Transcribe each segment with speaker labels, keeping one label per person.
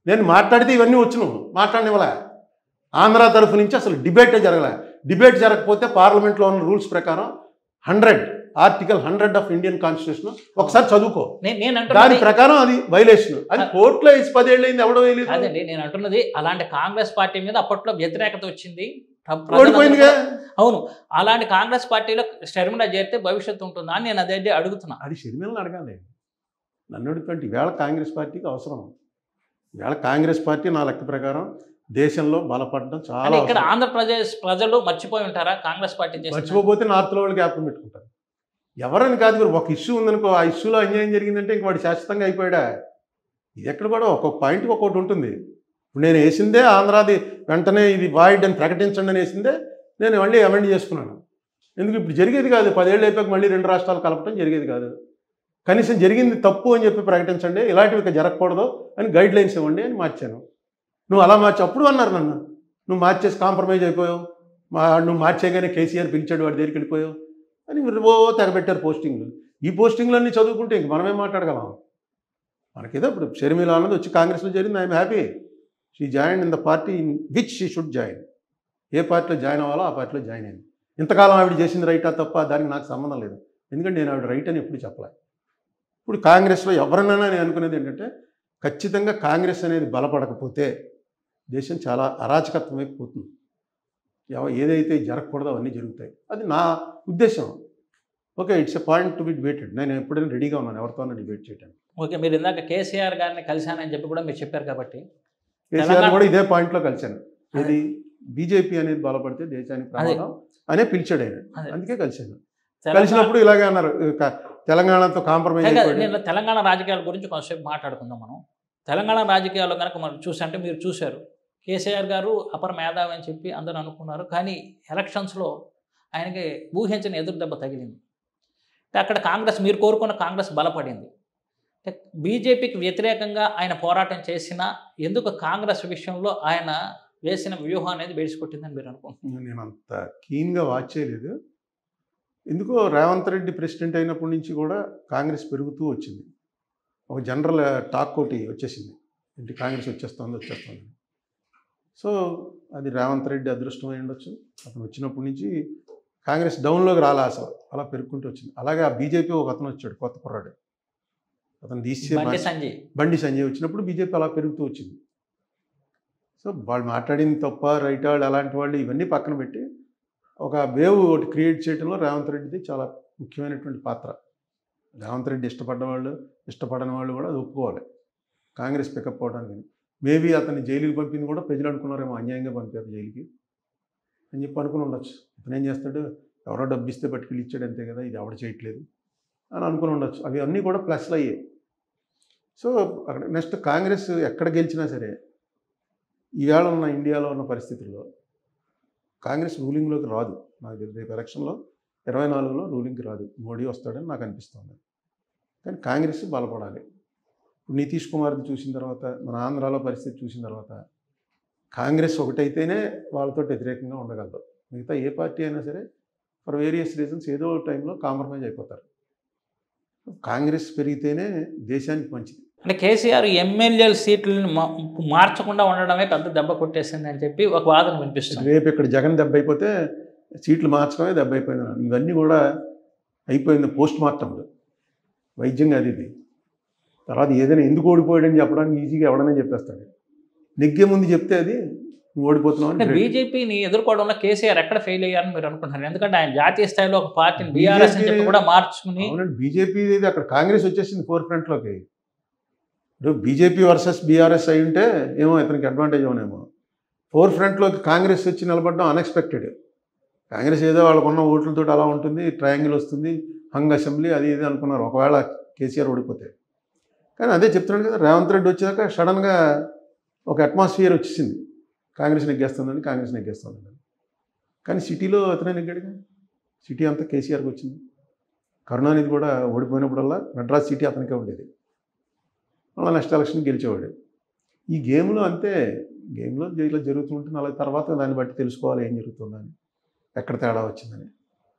Speaker 1: నేను మాట్లాడితే ఇవన్నీ వచ్చును మాట్లాడనివ్వలే ఆంధ్ర తరఫు నుంచి అసలు డిబేటే జరగలే డిబేట్ జరగకపోతే పార్లమెంట్లో ఉన్న రూల్స్ ప్రకారం hundred article hundred of Indian constitution ఒకసారి చదువుకో
Speaker 2: నేను నేను
Speaker 1: దాని
Speaker 2: అంటున్నది
Speaker 1: ప్రకారం అది వైలేషన్ అది కోర్టులో వేసి పదేళ్ళు అయింది ఎవడో వేయలేదు
Speaker 2: అదండి నేను అంటున్నది అలాంటి కాంగ్రెస్ పార్టీ మీద అప్పట్లో వ్యతిరేకత వచ్చింది ప్ర- ప్రజలందరూ
Speaker 1: ఓడిపోయిందిగా
Speaker 2: కూడా- అవును అలాంటి కాంగ్రెస్ పార్టీలో షర్మిల చేరితే భవిష్యత్తు ఉంటుందా అని నేను అదే అడుగుతున్నా
Speaker 1: అది షర్మిలను అడగాలి నన్ను అడుగుతుంటే ఈవేళ కాంగ్రెస్ పార్టీకి అవసరం ఈవేళ కాంగ్రెస్ పార్టీ నా లెక్క ప్రకారం దేశంలో బలపడడం చాలా
Speaker 2: అంటే ఇక్కడ
Speaker 1: అవసరం.
Speaker 2: ఆంధ్రప్రదేశ్ ప్రజలు మర్చిపోయి ఉంటారా కాంగ్రెస్ పార్టీ చేసిన
Speaker 1: మర్చిపోతే నార్త్లో వాళ్ళు జ్ఞాపకం పెట్టుకుంటారు ఎవరని కాదు మీరు ఒక ఇష్యూ ఉందనుకో ఆ ఇష్యూలో అన్యాయం జరిగిందంటే ఇంక వాడు శాశ్వతంగా అయిపోయాడా ఇది ఎక్కడ కూడా ఒక్కొక్క పాయింట్ ఒక్కొక్కటి ఉంటుంది ఇప్పుడు నేను వేసిందే ఆంధ్రాది వెంటనే ఇది వాయిడ్ అని ప్రకటించండి అని వేసిందే నేను మళ్ళీ అమెండ్ చేసుకున్నాను ఎందుకు ఇప్పుడు జరిగేది కాదు పదేళ్ళు అయిపోయాక మళ్ళీ రెండు రాష్ట్రాలు కలపడం జరిగేది కాదు కనీసం జరిగింది తప్పు అని చెప్పి ప్రకటించండి ఇలాంటివి ఇక జరగకూడదు అని గైడ్ లైన్స్ ఇవ్వండి అని మార్చాను నువ్వు అలా మార్చి అప్పుడు అన్నారు నన్ను నువ్వు మార్చేసి కాంప్రమైజ్ అయిపోయావు మా నువ్వు మార్చేయగానే కేసీఆర్ పిలిచాడు వాడి దగ్గరికి వెళ్ళిపోయావు అని మీరు ఓ తెగబెట్టారు పోస్టింగ్లు ఈ పోస్టింగ్లన్నీ చదువుకుంటే ఇంక మనమేం మాట్లాడగలం మనకేదో ఇప్పుడు షర్మిల అన్నది వచ్చి కాంగ్రెస్లో జరిగింది I'm happy she join in the party in which she should join a పార్టీలో జాయిన్ అవ్వాలో ఆ పార్టీలో జాయిన్ అయింది ఇంతకాలం ఆవిడ చేసింది రైటా తప్ప దానికి నాకు సంబంధం లేదు ఎందుకంటే నేను ఆవిడ రైట్ అని ఎప్పుడు చెప్పలే ఇప్పుడు కాంగ్రెస్లో ఎవరినైనా నేను అనుకునేది ఏంటంటే ఖచ్చితంగా కాంగ్రెస్ అనేది బలపడకపోతే దేశం చాలా అరాచకత్వం వైపు పోతుంది ఎవ- ఏదైతే జరగకూడదో అవన్నీ జరుగుతాయి అది నా ఉద్దేశం okay it's a point to be debated నేను ఎప్పుడైనా రెడీగా ఉన్నాను ఎవరితోనైనా డిబేట్ చేయడానికి
Speaker 2: ఓకే మీరు ఇందాక కేసీఆర్ గారిని కలిశానని చెప్పి కూడా మీరు చెప్పారు కాబట్టి
Speaker 1: కేసీఆర్
Speaker 2: తెలంగాణ-
Speaker 1: కూడా ఇదే పాయింట్లో కలిశాను ఇది బీజేపీ అనేది బలపడితే దేశానికి ప్రమాదం అనే పిలిచాడు ఆయన
Speaker 2: అదే.
Speaker 1: అందుకే కలిశాను
Speaker 2: తెలంగాణ-
Speaker 1: కలిసినప్పుడు ఇలాగే అన్నారు ఇక తెలంగాణతో కాంప్రమైజ్
Speaker 2: కాదు,
Speaker 1: అయిపోయాడు
Speaker 2: నేను తెలంగాణ రాజకీయాల గురించి కొంతసేపు మాట్లాడుకుందాం మనం తెలంగాణ రాజకీయాల్లో కనుక మనం చూసంటే మీరు చూశారు కేసీఆర్ గారు అపర మేధావి అని చెప్పి అందరూ అనుకున్నారు కానీ ఎలక్షన్స్లో ఆయనకి ఊహించని ఎదురు దెబ్బ తగిలింది అంటే అక్కడ కాంగ్రెస్ మీరు కోరుకున్న కాంగ్రెస్ బలపడింది అంటే బీజేపీకి వ్యతిరేకంగా ఆయన పోరాటం చేసినా ఎందుకు కాంగ్రెస్ విషయంలో ఆయన వేసిన వ్యూహం అనేది బెడిసికొట్టిందని మీరు అనుకుంటున్నారు
Speaker 1: నేను అంత కీన్గా వాచ్ చేయలేదు ఎందుకో రేవంత్ రెడ్డి ప్రెసిడెంట్ అయినప్పటి నుంచి కూడా కాంగ్రెస్ పెరుగుతూ వచ్చింది ఒక జనరల్ టాక్ ఒకటి వచ్చేసింది ఏంటి కాంగ్రెస్ వచ్చేస్తుంది వచ్చేస్తుంది సో అది రేవంత్ రెడ్డి అదృష్టం అయి ఉండొచ్చు అతను వచ్చినప్పటి నుంచి కాంగ్రెస్ డౌన్లోకి రాలే అసలు అలా పెరుగుకుంటూ వచ్చింది అలాగే ఆ బీజేపీ ఒక అతను వచ్చాడు కొత్త కుర్రాడు అతను తీసి
Speaker 2: బండి సంజయ్
Speaker 1: బండి సంజయ్ వచ్చినప్పుడు బీజేపీ అలా పెరుగుతూ వచ్చింది సో వాళ్ళు మాట్లాడింది తప్ప రైట్ వాళ్ళు అలాంటి వాళ్ళు ఇవన్నీ పక్కన పెట్టి ఒక వేవ్ ఒకటి క్రియేట్ చేయడంలో రేవంత్ రెడ్డిది చాలా ముఖ్యమైనటువంటి పాత్ర రేవంత్ రెడ్డి ఇష్టపడ్డ వాళ్ళు ఇష్టపడని వాళ్ళు కూడా అది ఒప్పుకోవాలి కాంగ్రెస్ పికప్ అవడానికి మేబీ అతన్ని జైలుకి పంపింది కూడా ప్రజలు అనుకున్నారేమో అన్యాయంగా పంపారు జైలుకి అని చెప్పి అనుకుని ఉండొచ్చు అతను ఏం చేస్తాడు ఎవరో డబ్బు ఇస్తే పట్టుకెళ్ళి ఇచ్చాడు అంతే కదా ఇది ఎవడ చేయట్లేదు అని అనుకుని ఉండొచ్చు అవి అన్నీ కూడా ప్లస్లు అయ్యాయి సో అక్కడ నెక్స్ట్ కాంగ్రెస్ ఎక్కడ గెలిచినా సరే ఈవేళ ఉన్న ఇండియాలో ఉన్న పరిస్థితుల్లో కాంగ్రెస్ రూలింగ్లోకి రాదు నాకు తెలిసి రేపు ఎలక్షన్లో ఇరవై నాలుగులో రూలింగ్కి రాదు మోడీ వస్తాడని నాకు అనిపిస్తుంది కానీ కాంగ్రెస్ బలపడాలి ఇప్పుడు నితీష్ కుమార్ది చూసిన తర్వాత మన ఆంధ్రాలో పరిస్థితి చూసిన తర్వాత కాంగ్రెస్ ఒకటైతేనే వాళ్ళతో వ్యతిరేకంగా ఉండగలదు మిగతా ఏ పార్టీ అయినా సరే ఫర్ వేరియస్ రీజన్స్ ఏదో ఒక టైంలో కాంప్రమైజ్ అయిపోతారు కాంగ్రెస్ పెరిగితేనే దేశానికి మంచిది
Speaker 2: అంటే కేసీఆర్ ఎమ్మెల్యేల సీట్లను మా- మార్చకుండా ఉండడమే పెద్ద దెబ్బ కొట్టేసింది అని చెప్పి ఒక వాదన వినిపిస్తుంది
Speaker 1: రేపు ఇక్కడ జగన్ దెబ్బ అయిపోతే సీట్లు మార్చడమే దెబ్బ అయిపోయింది అన్నాను. ఇవన్నీ కూడా అయిపోయింది పోస్ట్ మార్టంలు వైద్యంగా అది ఇది తర్వాత ఏదైనా ఎందుకు ఓడిపోయాడని చెప్పడానికి ఈజీగా ఎవడనే చెప్పేస్తాడు నెగ్గే ముందు చెప్తే అది నువ్వు ఓడిపోతున్నావు
Speaker 2: అంటే
Speaker 1: అని
Speaker 2: బీజేపీని ఎదుర్కోవడంలో కేసీఆర్ ఎక్కడ ఫెయిల్ అయ్యారని మీరు అనుకుంటున్నారు ఎందుకంటే ఆయన జాతీయ స్థాయిలో ఒక పార్టీని బీఆర్ఎస్ అని చెప్పి కూడా మార్చుకుని
Speaker 1: అవునండి బీజేపీ ఇది అక్కడ కాంగ్రెస్ వచ్చేసింది ఫోర్ ఫ్రంట్లోకి ఇప్పుడు బీజేపీ వర్సెస్ బీఆర్ఎస్ అయి ఉంటే ఏమో ఇతనికి అడ్వాంటేజ్ అవునేమో ఫోర్ ఫ్రంట్లోకి కాంగ్రెస్ వచ్చి నిలబడడం అన్ఎక్స్పెక్టెడ్ కాంగ్రెస్ ఏదో వాళ్ళకున్న ఓట్లతో అలా ఉంటుంది ట్రయాంగిల్ వస్తుంది హంగ్ అసెంబ్లీ అది ఇది అనుకున్నారు ఒకవేళ కేసీఆర్ ఓడిపోతే కానీ అదే చెప్తున్నాడు కదా రేవంత్ రెడ్డి వచ్చాక సడన్గా ఒక అట్మాస్ఫియర్ వచ్చేసింది కాంగ్రెస్ నెగ్గేస్తుందని కాంగ్రెస్ నెగ్గేస్తుందని కానీ సిటీలో అతనే నెగ్గాడుగా సిటీ అంతా కేసీఆర్కి వచ్చింది కరుణానిధి కూడా ఓడిపోయినప్పుడల్లా మెడ్రాస్ సిటీ అతనికే ఉండేది మళ్ళీ నెక్స్ట్ ఎలక్షన్ గెలిచేవాడు ఈ గేమ్లో అంతే గేమ్లో ఇలా జరుగుతుంటుంది అలా తర్వాత దాన్ని బట్టి తెలుసుకోవాలి ఏం జరుగుతుందని ఎక్కడ తేడా వచ్చిందని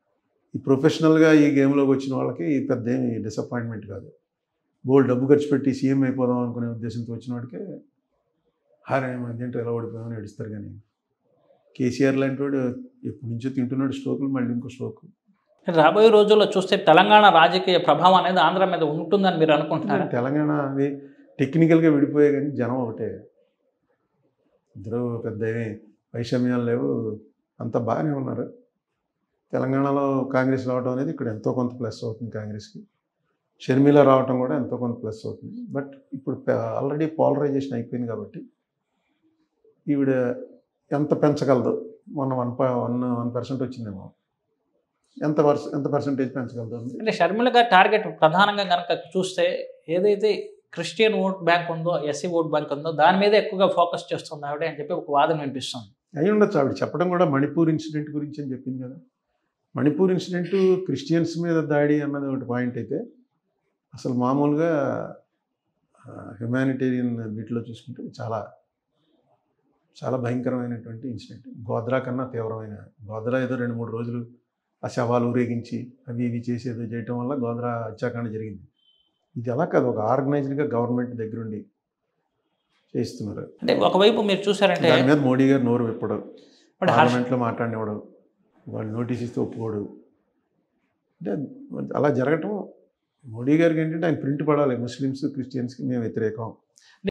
Speaker 1: ఈ ప్రొఫెషనల్గా ఈ గేమ్లోకి వచ్చిన వాళ్ళకి ఈ పెద్ద ఏమి డిసప్పాయింట్మెంట్ కాదు బోల్ డబ్బు ఖర్చు పెట్టి సీఎం అయిపోదాం అనుకునే ఉద్దేశంతో వచ్చిన వాడికే హారే మంది ఏంటో ఎలా ఓడిపోయామని ఏడుస్తారు కానీ కేసీఆర్ లాంటి వాడు ఎప్పటి నుంచో తింటున్నాడు స్ట్రోకులు మళ్ళీ ఇంకో స్ట్రోక్
Speaker 2: రాబోయే రోజుల్లో చూస్తే తెలంగాణ రాజకీయ ప్రభావం అనేది ఆంధ్ర మీద ఉంటుందని మీరు అనుకుంటున్నారా
Speaker 1: తెలంగాణ అది టెక్నికల్గా విడిపోయే కానీ జనం ఒకటే ఇద్దరు పెద్ద ఏమీ వైషమ్యాలు లేవు అంత బాగానే ఉన్నారు తెలంగాణలో కాంగ్రెస్ రావడం అనేది ఇక్కడ ఎంతో కొంత ప్లస్ అవుతుంది కాంగ్రెస్కి షర్మిల రావటం కూడా ఎంతో కొంత ప్లస్ అవుతుంది బట్ ఇప్పుడు ఆల్రెడీ పోలరైజేషన్ అయిపోయింది కాబట్టి ఈవిడ ఎంత పెంచగలదు మొన్న వన్ వన్ వన్ పర్సెంట్ వచ్చిందేమో ఎంత పర్స ఎంత పర్సెంటేజ్ పెంచగలదు
Speaker 2: అంటే షర్మిల గారి టార్గెట్ ప్రధానంగా కనుక చూస్తే ఏదైతే క్రిస్టియన్ ఓట్ బ్యాంక్ ఉందో ఎస్సీ ఓట్ బ్యాంక్ ఉందో దాని మీద ఎక్కువగా ఫోకస్ చేస్తుంది ఆవిడ అని చెప్పి ఒక వాదన వినిపిస్తుంది
Speaker 1: అయి ఉండొచ్చు ఆవిడ చెప్పడం కూడా మణిపూర్ ఇన్సిడెంట్ గురించి అని చెప్పింది కదా మణిపూర్ ఇన్సిడెంట్ క్రిస్టియన్స్ మీద దాడి అన్నది ఒకటి పాయింట్ అయితే అసలు మామూలుగా హ్యుమానిటేరియన్ వీటిలో చూసుకుంటే చాలా చాలా భయంకరమైనటువంటి ఇన్సిడెంట్ గోద్రా కన్నా తీవ్రమైన గోద్రా ఏదో రెండు మూడు రోజులు ఆ శవాలు ఊరేగించి అవి ఇవి చేసి ఏదో చేయటం వల్ల గోద్రా హత్యాకాండ జరిగింది ఇది అలా కాదు ఒక ఆర్గనైజ్డ్గా గవర్నమెంట్ దగ్గరుండి చేస్తున్నారు
Speaker 2: అంటే ఒకవైపు మీరు చూసారంటే
Speaker 1: దాని మీద మోడీ గారు నోరు విప్పడు
Speaker 2: ఇప్పుడు హర్ష
Speaker 1: పార్లమెంట్లో మాట్లాడినవాడు వాళ్ళు నోటీస్ ఇస్తే ఒప్పుకోడు అంటే అలా జరగటం మోడీ గారికి ఏంటంటే ఆయన ప్రింట్ పడాలి ముస్లిమ్స్ క్రిస్టియన్స్కి మేము వ్యతిరేకం